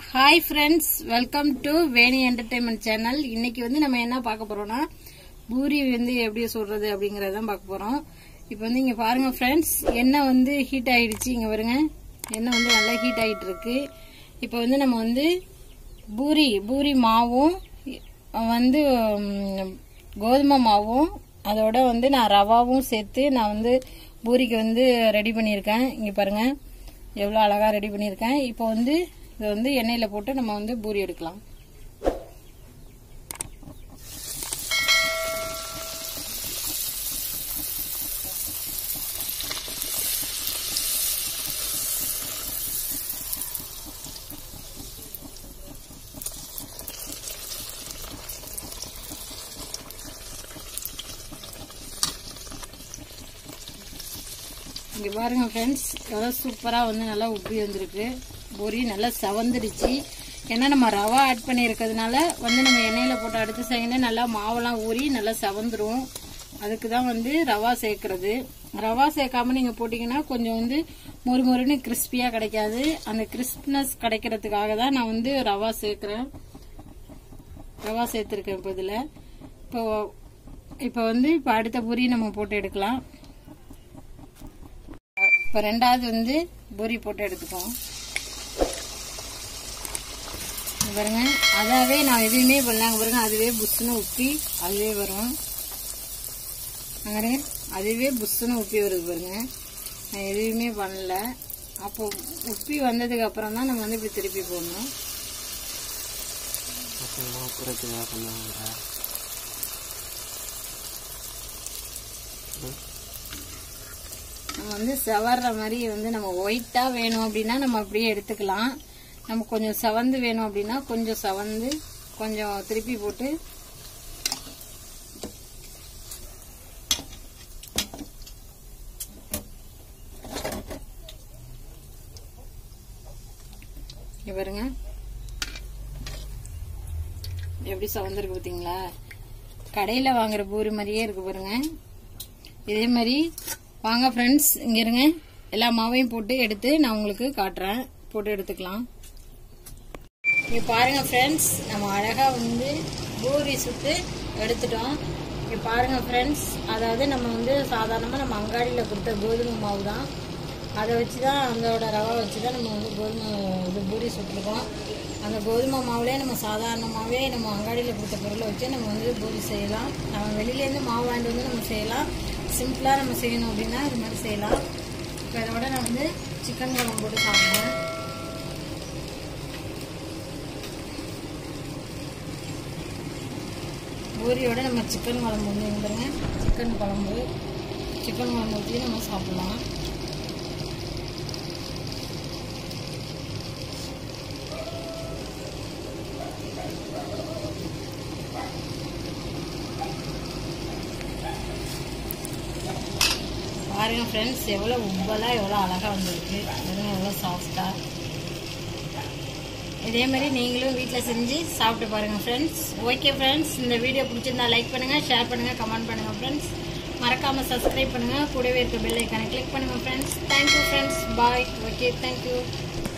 hi friends welcome to Veni entertainment channel இன்னைக்கு வந்து நம்ம என்ன பார்க்க போறோம்னா பூரி வந்து எப்படி சொல்றது அப்படிங்கறத பார்க்க போறோம் இப்போ வந்து இங்க பாருங்க ஃப்ரெண்ட்ஸ் எண்ணெய் வந்து ஹீட் ஆயிடுச்சு இங்க பாருங்க எண்ணெய் வந்து நல்லா ஹீட் ஆயிட்டு இருக்கு இப்போ வந்து நம்ம வந்து பூரி பூரி மாவும் வந்து ம், கோதுமை மாவும் அதோட வந்து நான் ரவாவும் சேர்த்து நான் வந்து பூரிக்கு வந்து ரெடி பண்ணியிருக்கேன் இங்கே பாருங்க எவ்வளோ அழகாக ரெடி பண்ணியிருக்கேன் இப்போ வந்து இதை வந்து எண்ணெயில் போட்டு நம்ம வந்து பூரி எடுக்கலாம் இங்கே பாருங்க ஃப்ரெண்ட்ஸ் எவ்வளோ சூப்பராக வந்து நல்லா உப்பி வந்திருக்கு பூரி நல்லா செவந்துடுச்சு ஏன்னா நம்ம ரவா ஆட் பண்ணியிருக்கிறதுனால வந்து நம்ம எண்ணெயில் போட்டு அடுத்த செகண்டே நல்லா மாவெல்லாம் ஊறி நல்லா செவந்துரும் அதுக்கு தான் வந்து ரவா சேர்க்கறது ரவா சேர்க்காம நீங்கள் போட்டிங்கன்னா கொஞ்சம் வந்து மொறு மொறுன்னு கிறிஸ்பியாக கிடைக்காது அந்த கிறிஸ்ப்னஸ் கிடைக்கிறதுக்காக தான் நான் வந்து ரவா சேர்க்குறேன் ரவா சேர்த்துருக்கேன் இப்போ இதில் இப்போ இப்போ வந்து இப்போ அடுத்த பூரி நம்ம போட்டு எடுக்கலாம் இப்போ ரெண்டாவது வந்து பூரி போட்டு எடுத்துப்போம் இங்க பாருங்க அதாவே நான் எதுவுமே பண்ணலாங்க பாருங்க அதுவே புஷ்ஷுன்னு உப்பி அதுவே வரும் அங்க பாருங்க அதுவே புஷ்ஷுன்னு உப்பி வருது பாருங்க நான் எதுவுமே பண்ணல அப்போ உப்பி வந்ததுக்கு அப்புறம் தான் நம்ம வந்து இப்படி திருப்பி போடணும் அப்புறத்துக்காக பண்ணுவாங்க நம்ம வந்து செவர்ற மாதிரி வந்து நம்ம ஒயிட்டா வேணும் அப்படின்னா நம்ம அப்படியே எடுத்துக்கலாம் நம்ம கொஞ்சம் செவந்து வேணும் அப்படின்னா கொஞ்சம் செவந்து கொஞ்சம் திருப்பி போட்டு இங்க பாருங்க எப்படி செவந்திருக்கு பார்த்தீங்களா கடையில் வாங்குற பூரி மாதிரியே இருக்கு பாருங்க இதே மாதிரி வாங்க ஃப்ரெண்ட்ஸ் இங்க இருங்க எல்லா மாவையும் போட்டு எடுத்து நான் உங்களுக்கு காட்டுறேன் போட்டு எடுத்துக்கலாம் இங்க பாருங்க ஃப்ரெண்ட்ஸ் நம்ம அழகா வந்து பூரி சுட்டு எடுத்துட்டோம் இங்க பாருங்க ஃப்ரெண்ட்ஸ் அதாவது நம்ம வந்து சாதாரணமாக நம்ம அங்காடியில் கொடுத்த கோதுமை மாவு தான் அதை வச்சு தான் அதோட ரவா வச்சு தான் நம்ம வந்து கோதுமை இது பூரி சுட்டுருக்கோம் அந்த கோதுமை மாவுலேயே நம்ம சாதாரணமாகவே நம்ம அங்காடியில் கொடுத்த பொருளை வச்சு நம்ம வந்து பூரி செய்யலாம் நம்ம வெளியிலேருந்து மாவு வாங்கிட்டு வந்து நம்ம செய்யலாம் சிம்பிளாக நம்ம செய்யணும் அப்படின்னா இது மாதிரி செய்யலாம் இப்போ இதோட நான் வந்து சிக்கன் குழம்பு போட்டு சாப்பிடுவேன் பூரியோட நம்ம சிக்கன் குழம்பு வந்து வந்துருங்க சிக்கன் குழம்பு சிக்கன் குழம்பு ஊற்றி நம்ம சாப்பிடலாம் பாருங்க ஃப்ரெண்ட்ஸ் எவ்வளோ உப்பெல்லாம் எவ்வளோ அழகாக வந்திருக்கு பாருங்க எவ்வளோ சாஃப்டாக இதே மாதிரி நீங்களும் வீட்டில் செஞ்சு சாப்பிட்டு பாருங்கள் ஃப்ரெண்ட்ஸ் ஓகே ஃப்ரெண்ட்ஸ் இந்த வீடியோ பிடிச்சிருந்தா லைக் பண்ணுங்கள் ஷேர் பண்ணுங்கள் கமெண்ட் பண்ணுங்கள் ஃப்ரெண்ட்ஸ் மறக்காமல் சப்ஸ்கிரைப் பண்ணுங்கள் கூடவே இருக்க பெல் ஐக்கானை கிளிக் பண்ணுங்கள் friends thank you friends bye okay thank you